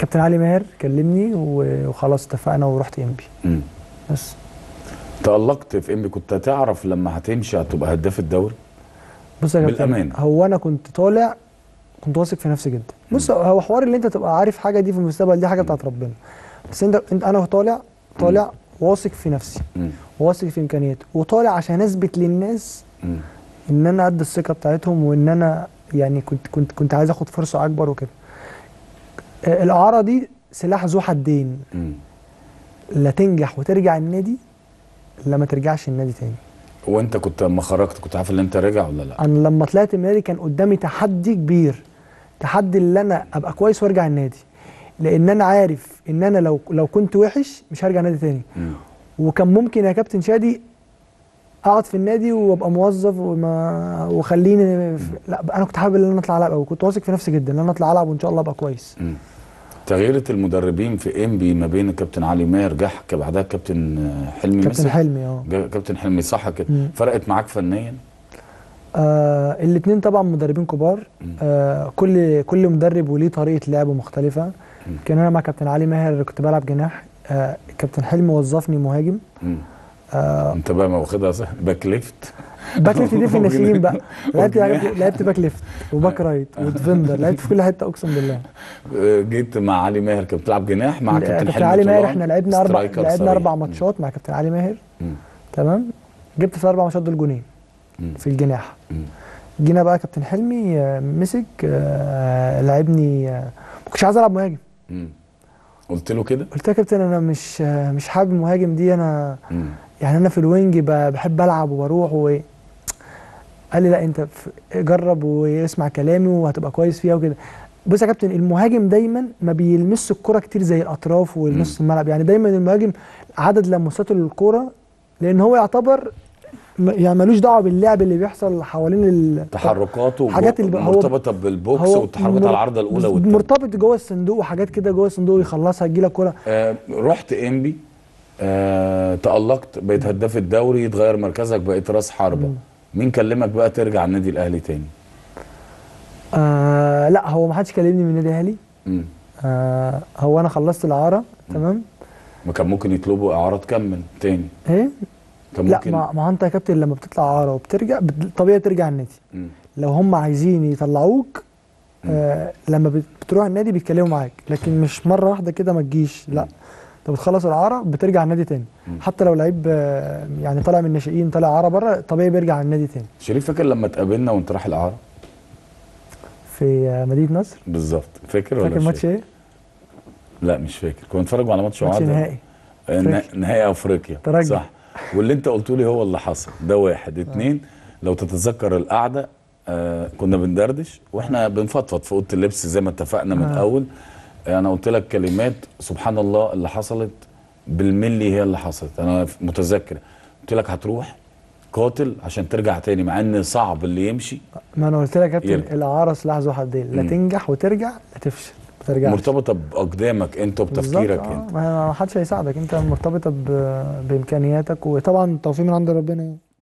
كابتن علي ماهر كلمني و- وخلاص اتفقنا ورحت ام بي مم. بس تألقت في انبي كنت هتعرف لما هتمشي هتبقى هداف الدوري بص يا كابتن بالأمانة. هو انا كنت طالع كنت واثق في نفسي جدا بص هو حوار اللي انت تبقى عارف حاجه دي في المستقبل دي حاجه بتاعت ربنا بس انت انت انا طالع طالع واثق في نفسي مم. واثق في امكانياتي وطالع عشان اثبت للناس مم. ان انا قد الثقه بتاعتهم وان انا يعني كنت كنت كنت عايز اخد فرصه اكبر وكده آه، الاعاره دي سلاح ذو حدين مم. لا تنجح وترجع النادي لا ما ترجعش النادي تاني وانت كنت لما خرجت كنت عارف ان انت راجع ولا لا انا لما طلعت من النادي كان قدامي تحدي كبير تحدي اللي انا ابقى كويس وارجع النادي لان انا عارف ان انا لو لو كنت وحش مش هرجع نادي تاني مم. وكان ممكن يا كابتن شادي اقعد في النادي وابقى موظف وما وخليني في... لا انا كنت حابب ان انا اطلع العب قوي كنت واثق في نفسي جدا ان انا اطلع العب وان شاء الله ابقى كويس مم. تغييرة المدربين في انبي ما بين الكابتن علي ماهر جح بعدها كابتن حلمي كابتن مسك حلمي اه جا- كابتن حلمي صح كده مم. فرقت معاك فنيا آه الاثنين طبعا مدربين كبار مم. آه كل كل مدرب وليه طريقه لعب مختلفه مم. كان انا مع كابتن علي ماهر كنت بلعب جناح آه كابتن حلمي وظفني مهاجم مم. آه انت بقى ما واخدها صح باك ليفت باك ليفت دي في الناشئين بقى لعبت وجناح. لعبت باك ليفت وباك رايت وديفندر لعبت في كل حته اقسم بالله آه، جيت مع علي ماهر كنت بتلعب جناح مع كابتن كابتن حلمي علي ماهر طولان، احنا لعبنا اربع سترايكر لعبنا صريح. اربع ماتشات مع كابتن علي ماهر مم. تمام جبت في الاربع ماتشات دول جونين مم. في الجناح مم. جينا بقى كابتن حلمي آه، مسك آه، لعبني آه، ما كنتش عايز العب مهاجم مم. قلت له كده قلت له يا كابتن انا مش آه، مش حابب المهاجم دي انا مم. يعني انا في الوينج ب- بحب العب وبروح و قال لي لا انت ف- جرب واسمع كلامي وهتبقى كويس فيها وكده بص يا كابتن المهاجم دايما ما بيلمسش الكرة كتير زي الاطراف ونص الملعب يعني دايما المهاجم عدد لمساته للكرة لان هو يعتبر م- يعني ملوش دعوه باللعب اللي بيحصل حوالين ال- تحركاته حاجات اللي بقى هو- مرتبطه بالبوكس هو والتحركات مر- على العارضه الاولى بز- والثانيه مرتبط جوه الصندوق وحاجات كده جوه الصندوق يخلصها تجيلك كرة آه رحت انبي آه تألقت بقيت هداف الدوري يتغير مركزك بقيت راس حربة مين كلمك بقى ترجع النادي الاهلي تاني آه لا هو ما حدش كلمني من النادي الاهلي مم. آه هو انا خلصت الاعاره تمام ما كان ممكن يطلبوا اعاره تكمل تاني ايه كان لا ممكن ما ما هو انت يا كابتن لما بتطلع اعاره وبترجع بت- طبيعي ترجع النادي مم. لو هم عايزين يطلعوك آه لما بت- بتروح النادي بيتكلموا معاك لكن مش مره واحده كده ما تجيش لا انت بتخلص العاره بترجع النادي تاني حتى لو لعيب آه، يعني طالع من الناشئين طالع عاره بره طبيعي بيرجع النادي تاني شريف فاكر لما اتقابلنا وانت رايح الاعاره في آه، مدينه نصر بالظبط فاكر ولا فاكر مش ماتش فاكر؟ ايه؟ لا مش فاكر كنا بنتفرج على ماتش ماتش وعد نهائي الن- أفريقيا. نهائي افريقيا ترجي. صح واللي انت قلته لي هو اللي حصل ده واحد اتنين لو تتذكر القعده آه كنا بندردش واحنا بنفضفض في اوضه اللبس زي ما اتفقنا من آه. الاول آه انا قلت لك كلمات سبحان الله اللي حصلت بالملي هي اللي حصلت انا متذكر قلت لك هتروح قاتل عشان ترجع تاني مع ان صعب اللي يمشي ما انا قلت لك يا كابتن يرجع. الاعاره سلاح ذو حدين لا مم. تنجح وترجع لا تفشل ما ترجعش مرتبطه باقدامك انت وبتفكيرك بالظبط، انت آه، ما ما حدش هيساعدك انت مرتبطه ب- بامكانياتك وطبعا التوفيق من عند ربنا يعني